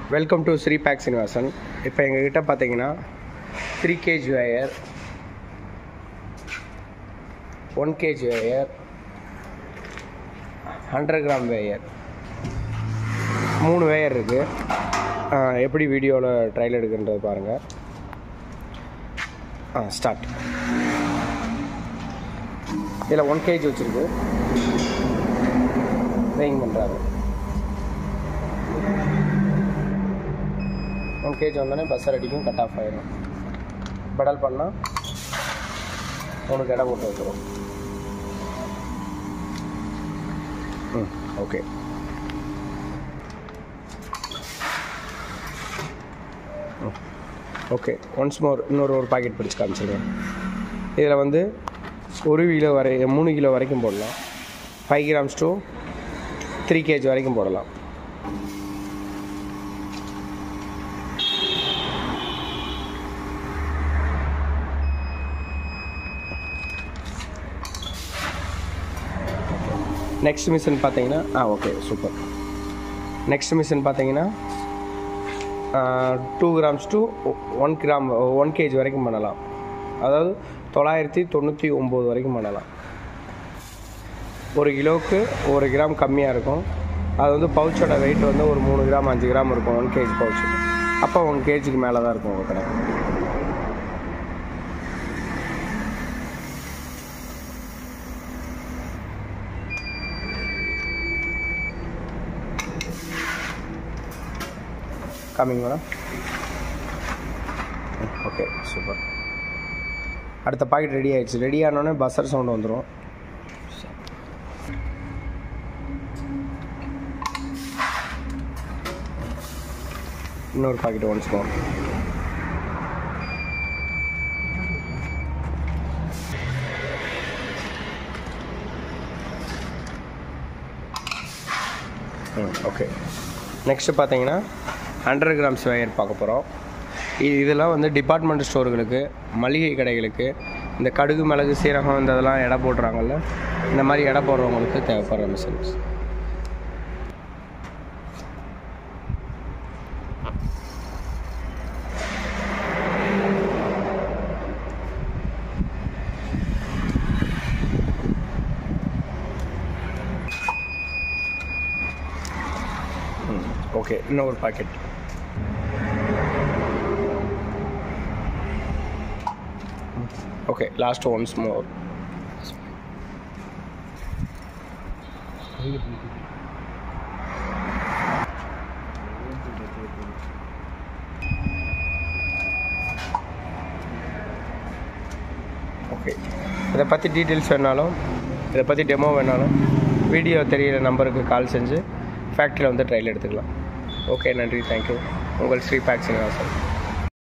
welcome to Sri pack Srinivasan இப்போ எங்ககிட்ட பார்த்தீங்கன்னா three KG weigher one KG weigher hundred gram weigher மூணு வேயர் இருக்குது எப்படி வீடியோவில் ட்ரையல் எடுக்குன்றது பாருங்கள் ஆ ஸ்டார்ட் இதில் ஒன் கேஜி வச்சுருக்கு வெயிங் பண்ணுறாரு ஒன் கேஜி வந்தோடனே பஸ்ஸர் அடிக்கும் கட் ஆஃப் ஆயிடும் பெடல் பண்ணால் உனக்கு இடம் போட்டு வைக்கிறோம் ம் ஓகே ஓகே ஒன்ஸ் மோர் இன்னொரு ஒரு பாக்கெட் பிடிச்சி காமிச்சிடுறேன் இதில் வந்து ஒரு கிலோ வரை மூணு கிலோ வரைக்கும் போடலாம் five grams to three KG வரைக்கும் போடலாம் நெக்ஸ்ட் மிஷின் பார்த்தீங்கன்னா ஆ ஓகே சூப்பர் நெக்ஸ்ட் மிஷின் பார்த்தீங்கன்னா two grams to one gram one KG வரைக்கும் பண்ணலாம் அதாவது தொள்ளாயிரத்தி தொண்ணூற்றி ஒம்பது வரைக்கும் பண்ணலாம் ஒரு கிலோவுக்கு ஒரு கிராம் கம்மியாக இருக்கும் அது வந்து பவுச்சோட வெயிட் வந்து ஒரு மூணு கிராம் அஞ்சு கிராம் இருக்கும் ஒன் கேஜி பவுச்சு அப்போ ஒன் கேஜிக்கு மேலே தான் இருக்கும் உங்கள் கடை கம்மிங் மேடம் ஓகே சூப்பர் அடுத்த பாக்கெட் ரெடி ஆயிடுச்சு ரெடி ஆனோடனே பஸ்ஸர் சவுண்ட் வந்துடும் இன்னொரு packet once more hmm okay next பார்த்தீங்கன்னா ஹண்ட்ரட் கிராம்ஸ் வயர் பார்க்க போகிறோம் இது இதெல்லாம் வந்து டிபார்ட்மெண்ட் ஸ்டோர்களுக்கு மளிகை கடைகளுக்கு இந்த கடுகு மிளகு சீரகம் இந்த இதெல்லாம் எடை போடுறாங்கல்ல இந்த மாதிரி எடை போடுறவங்களுக்கு தேவைப்படுற மிஷின்ஸ் ஓகே இன்னொரு packet okay last once more okay இதை பற்றி டீட்டெயில்ஸ் வேணாலும் இதை பற்றி டெமோ வேணாலும் வீடியோ தெரியிற நம்பருக்கு கால் செஞ்சு ஃபேக்ட்ரியில் வந்து ட்ரையல் எடுத்துக்கலாம் ஓகே நன்றி தேங்க்யூ உங்கள் ஸ்ரீ பேக் சீனிவாசன்